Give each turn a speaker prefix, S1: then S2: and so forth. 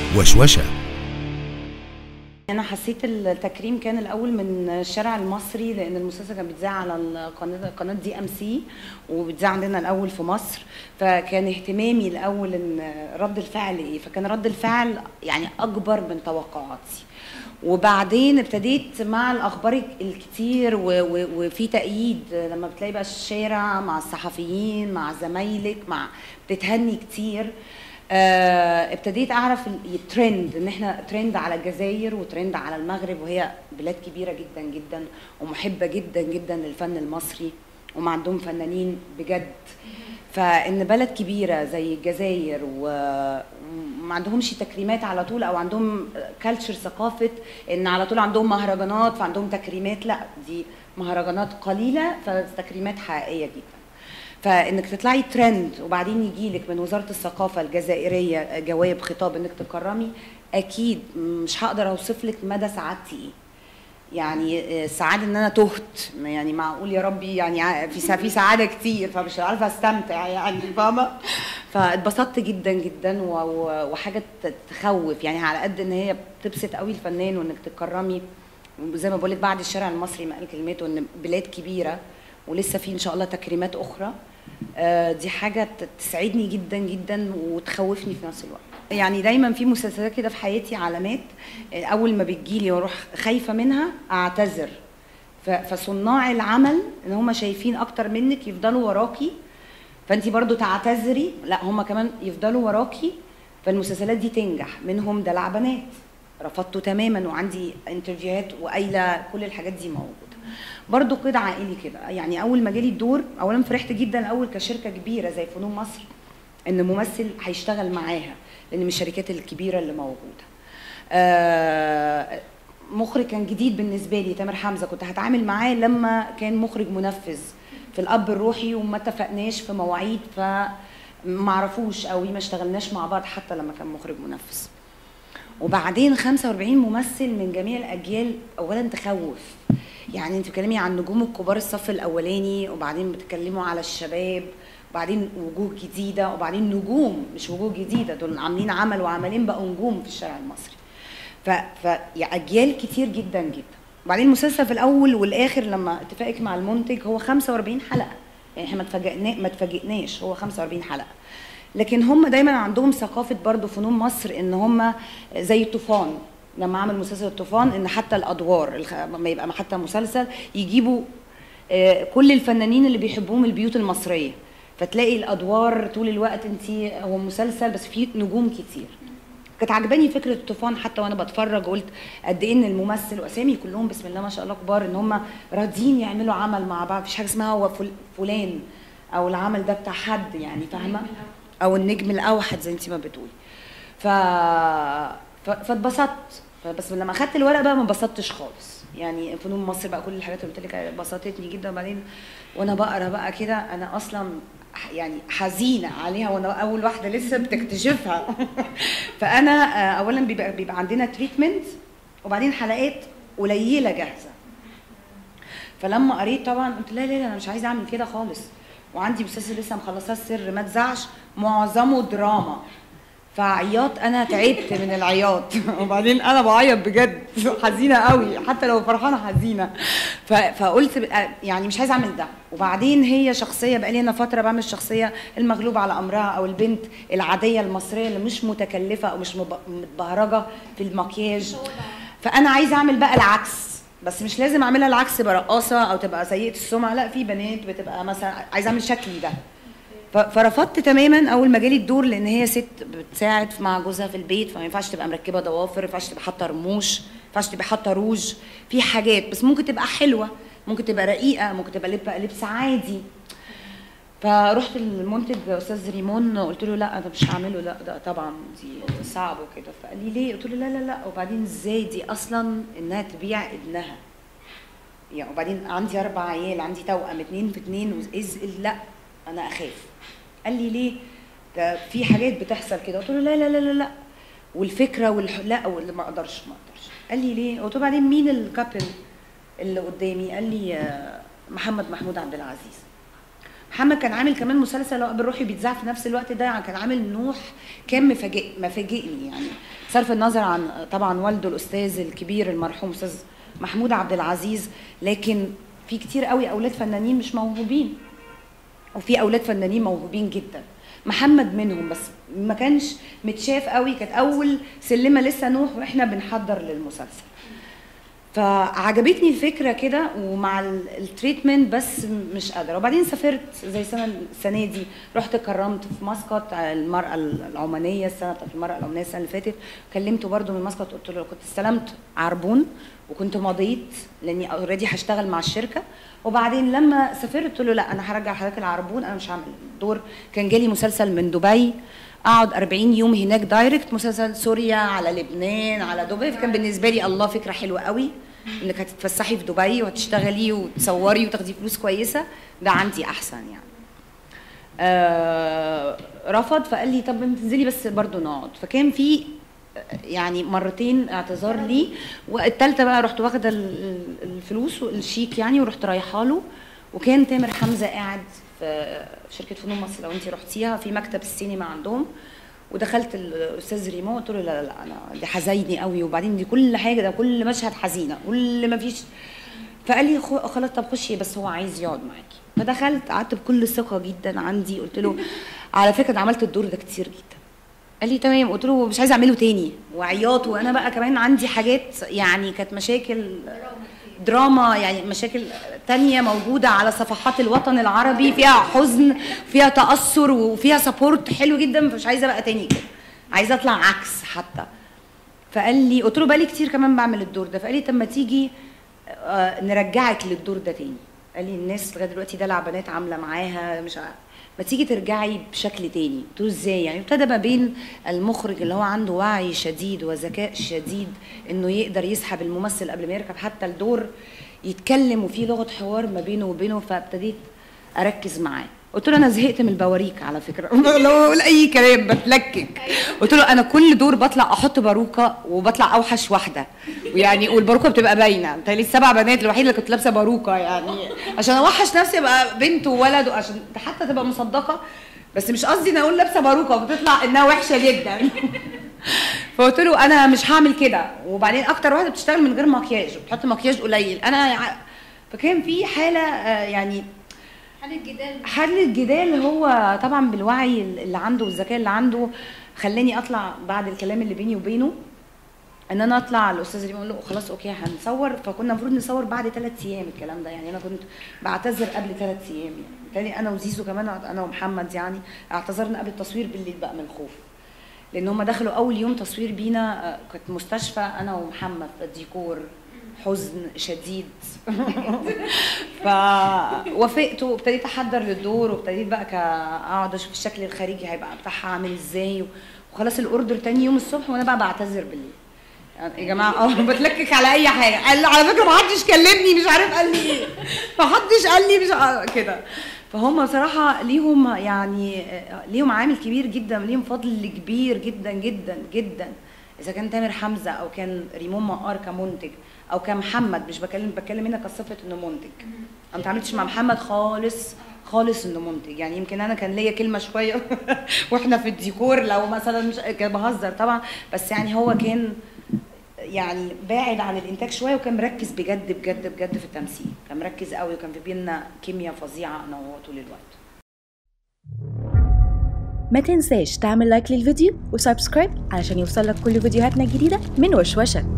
S1: وشوشة
S2: انا حسيت التكريم كان الاول من الشارع المصري لان المسلسل كان بيتذاع على القناه قناه دي ام سي وبيتذاع عندنا الاول في مصر فكان اهتمامي الاول ان رد الفعل ايه فكان رد الفعل يعني اكبر من توقعاتي وبعدين ابتديت مع الاخبار الكتير و- و- وفي تأييد لما بتلاقي بقى الشارع مع الصحفيين مع زمايلك مع بتتهني كتير آه، ابتديت اعرف ال- الترند ان احنا ترند على الجزائر وترند على المغرب وهي بلاد كبيره جدا جدا ومحبه جدا جدا للفن المصري وما عندهم فنانين بجد فان بلد كبيره زي الجزائر و- وما عندهمش تكريمات على طول او عندهم كالتشر ثقافه ان على طول عندهم مهرجانات فعندهم تكريمات لا دي مهرجانات قليله فتكريمات حقيقيه جدا فانك تطلعي ترند وبعدين يجي لك من وزاره الثقافه الجزائريه جواب خطاب انك تكرمي اكيد مش هقدر اوصف لك مدى سعادتي ايه يعني السعاده ان انا تهت يعني معقول يا ربي يعني ع- في سع- في سعاده كتير فمش عارفه استمتع يعني فاهمه فاتبسطت جدا جدا و- و- وحاجه ت- تخوف يعني على قد ان هي بتبسط قوي الفنان وانك تكرمي وزي ما بقول لك بعد الشارع المصري ما قال كلمته ان بلاد كبيره ولسه في ان شاء الله تكريمات اخرى آه، دي حاجه ت- تسعدني جدا جدا وتخوفني في نفس الوقت يعني دايما في مسلسلات كده في حياتي علامات آه، اول ما بتجيلي واروح خايفه منها اعتذر ف- فصناع العمل ان هم شايفين اكتر منك يفضلوا وراكي فانت برضو تعتذري لا هم كمان يفضلوا وراكي فالمسلسلات دي تنجح منهم دلع بنات رفضته تماما وعندي انترفيوهات وقايله كل الحاجات دي موجوده برضو قيد عائلي كده يعني اول ما جالي الدور اولا فرحت جدا اول كشركه كبيره زي فنون مصر ان ممثل هيشتغل معاها لان من الشركات الكبيره اللي موجوده آه، مخرج كان جديد بالنسبه لي تامر حمزه كنت هتعامل معاه لما كان مخرج منفذ في الاب الروحي وما اتفقناش في مواعيد فما عرفوش قوي ما اشتغلناش مع بعض حتى لما كان مخرج منفذ وبعدين 45 ممثل من جميع الاجيال اولا تخوف يعني انت بتتكلمي عن نجوم الكبار الصف الاولاني وبعدين بتتكلموا على الشباب وبعدين وجوه جديده وبعدين نجوم مش وجوه جديده دول عاملين عمل وعملين بقوا نجوم في الشارع المصري ف, ف يعني اجيال كتير جدا جدا وبعدين المسلسل في الاول والاخر لما اتفاقك مع المنتج هو 45 حلقه يعني احنا ما اتفاجئنا ما اتفاجئناش هو 45 حلقه لكن هم دايما عندهم ثقافه برضو فنون مصر ان هم زي الطوفان لما عمل مسلسل الطوفان ان حتى الادوار الخ- لما يبقى حتى مسلسل يجيبوا آه، كل الفنانين اللي بيحبوهم البيوت المصريه فتلاقي الادوار طول الوقت انت هو مسلسل بس فيه نجوم كتير كانت عجباني فكره الطوفان حتى وانا بتفرج قلت قد ايه ان الممثل واسامي كلهم بسم الله ما شاء الله كبار ان هم راضيين يعملوا عمل مع بعض مفيش حاجه اسمها هو فل- فلان او العمل ده بتاع حد يعني فاهمه او النجم الاوحد زي انت ما بتقولي ف ف- فاتبسطت بس لما اخدت الورق بقى ما انبسطتش خالص يعني فنون مصر بقى كل الحاجات اللي قلت لك بسطتني جدا وبعدين وانا بقرا بقى كده انا اصلا ح- يعني حزينه عليها وانا اول واحده لسه بتكتشفها فانا آه، اولا بيبقى, بيبقى عندنا تريتمنت وبعدين حلقات قليله جاهزه فلما قريت طبعا قلت لا لا لا انا مش عايزه اعمل كده خالص وعندي مسلسل لسه مخلصاه السر ما تزعش معظمه دراما فعياط انا تعبت من العياط وبعدين انا بعيط بجد حزينه قوي حتى لو فرحانه حزينه ف- فقلت ب- يعني مش عايزه اعمل ده وبعدين هي شخصيه بقالي انا فتره بعمل شخصيه المغلوب على امرها او البنت العاديه المصريه اللي مش متكلفه او مش مب- متبهرجه في المكياج فانا عايزه اعمل بقى العكس بس مش لازم اعملها العكس برقاصه او تبقى سيئه السمعه لا في بنات بتبقى مثلا عايزه اعمل شكلي ده ف- فرفضت تماما اول ما جالي الدور لان هي ست بتساعد مع جوزها في البيت فما ينفعش تبقى مركبه ضوافر ما ينفعش تبقى حاطه رموش ما ينفعش تبقى حاطه روج في حاجات بس ممكن تبقى حلوه ممكن تبقى رقيقه ممكن تبقى لب- لبس عادي فرحت للمنتج استاذ ريمون قلت له لا انا مش هعمله لا ده طبعا دي صعب وكده فقال لي ليه قلت له لا لا لا وبعدين ازاي دي اصلا انها تبيع ابنها يعني وبعدين عندي اربع عيال عندي توأم اتنين في اتنين وإز لا انا اخاف قال لي ليه ده في حاجات بتحصل كده قلت له لا لا لا لا لا والفكره والح... لا واللي ما اقدرش ما اقدرش قال لي ليه قلت له بعدين مين الكابل اللي قدامي قال لي آه، محمد محمود عبد العزيز محمد كان عامل كمان مسلسل اب الروحي بيتذاع في نفس الوقت ده كان عامل نوح كان مفاجئ مفاجئني يعني صرف النظر عن طبعا والده الاستاذ الكبير المرحوم استاذ محمود عبد العزيز لكن في كتير قوي اولاد فنانين مش موهوبين وفي اولاد فنانين موهوبين جدا محمد منهم بس ما كانش متشاف قوي كانت اول سلمه لسه نوح واحنا بنحضر للمسلسل فعجبتني الفكره كده ومع ال- التريتمنت بس م- مش قادره وبعدين سافرت زي السنه السنه دي رحت كرمت في مسقط المراه العمانيه السنه بتاعت المراه العمانيه السنه اللي فاتت كلمته برده من مسقط قلت له كنت استلمت عربون وكنت مضيت لاني اوريدي هشتغل مع الشركه وبعدين لما سافرت قلت له لا انا هرجع حضرتك العربون انا مش هعمل دور كان جالي مسلسل من دبي اقعد 40 يوم هناك دايركت مسلسل سوريا على لبنان على دبي فكان بالنسبه لي الله فكره حلوه قوي انك هتتفسحي في دبي وهتشتغلي وتصوري وتاخدي فلوس كويسه ده عندي احسن يعني آه رفض فقال لي طب تنزلي بس برضو نقعد فكان في يعني مرتين اعتذار لي والتالتة بقى رحت واخده ال- الفلوس والشيك يعني ورحت رايحه له وكان تامر حمزه قاعد في شركه فنون مصر لو انت رحتيها في مكتب السينما عندهم ودخلت الاستاذ ريمو قلت له لا لا لا انا دي حزيني قوي وبعدين دي كل حاجه ده كل مشهد حزينه كل ما فيش فقال لي خو- خلاص طب خشي بس هو عايز يقعد معاكي فدخلت قعدت بكل ثقه جدا عندي قلت له على فكره انا عملت الدور ده كتير جدا قال لي تمام قلت له مش عايزه اعمله تاني وعياط وانا بقى كمان عندي حاجات يعني كانت مشاكل دراما يعني مشاكل تانية موجودة على صفحات الوطن العربي فيها حزن فيها تأثر وفيها سبورت حلو جدا فمش عايزة بقى تاني كده عايزة أطلع عكس حتى فقال لي قلت له بقالي كتير كمان بعمل الدور ده فقال لي طب ما تيجي آه، نرجعك للدور ده تاني قال لي الناس لغايه دلوقتي دلع بنات عامله معاها مش عارف ما تيجي ترجعي بشكل تاني قلت له ازاي يعني ابتدى ما بين المخرج اللي هو عنده وعي شديد وذكاء شديد انه يقدر يسحب الممثل قبل ما يركب حتى الدور يتكلم وفي لغه حوار ما بينه وبينه فابتديت اركز معاه قلت له انا زهقت من البواريك على فكره لو اقول اي كلام بتلكك قلت له انا كل دور بطلع احط باروكه وبطلع اوحش واحده ويعني والباروكه بتبقى باينه بتهيألي السبع بنات الوحيده اللي كنت لابسه باروكه يعني عشان اوحش نفسي ابقى بنت وولد عشان حتى تبقى مصدقه بس مش قصدي ان اقول لابسه باروكه وبتطلع انها وحشه جدا فقلت له انا مش هعمل كده وبعدين اكتر واحده بتشتغل من غير مكياج وبتحط مكياج قليل انا ع- فكان في حاله آه، يعني
S1: حل الجدال
S2: حل الجدال هو طبعا بالوعي اللي عنده والذكاء اللي عنده خلاني اطلع بعد الكلام اللي بيني وبينه ان انا اطلع الاستاذ اللي بيقول له خلاص اوكي هنصور فكنا المفروض نصور بعد ثلاث ايام الكلام ده يعني انا كنت بعتذر قبل ثلاث ايام يعني بالتالي انا وزيزو كمان انا ومحمد يعني اعتذرنا قبل التصوير بالليل بقى من الخوف لان هم دخلوا اول يوم تصوير بينا آه، كانت مستشفى انا ومحمد في الديكور حزن شديد فوافقت وابتديت احضر للدور وابتديت بقى كا- اقعد اشوف الشكل الخارجي هيبقى بتاعها عامل ازاي وخلاص الاوردر تاني يوم الصبح وانا بقى بعتذر بالليل يعني يا جماعه اه بتلكك على اي حاجه قال على فكره ما حدش كلمني مش عارف قال لي ايه ما حدش قال لي مش ع- كده فهم صراحه ليهم يعني آه، ليهم عامل كبير جدا ليهم فضل كبير جدا جدا جدا اذا كان تامر حمزه او كان ريمون مقار كمنتج او كمحمد مش بكلم بتكلم هنا كصفه انه منتج انا ما اتعاملتش مع محمد خالص خالص انه منتج يعني يمكن انا كان ليا كلمه شويه واحنا في الديكور لو مثلا مش كان بهزر طبعا بس يعني هو كان يعني باعد عن الانتاج شويه وكان مركز بجد بجد بجد في التمثيل كان مركز قوي وكان في بينا كيمياء فظيعه انا وهو طول الوقت
S3: ما تنساش تعمل لايك للفيديو وسبسكرايب علشان يوصلك كل فيديوهاتنا الجديدة من وشوشة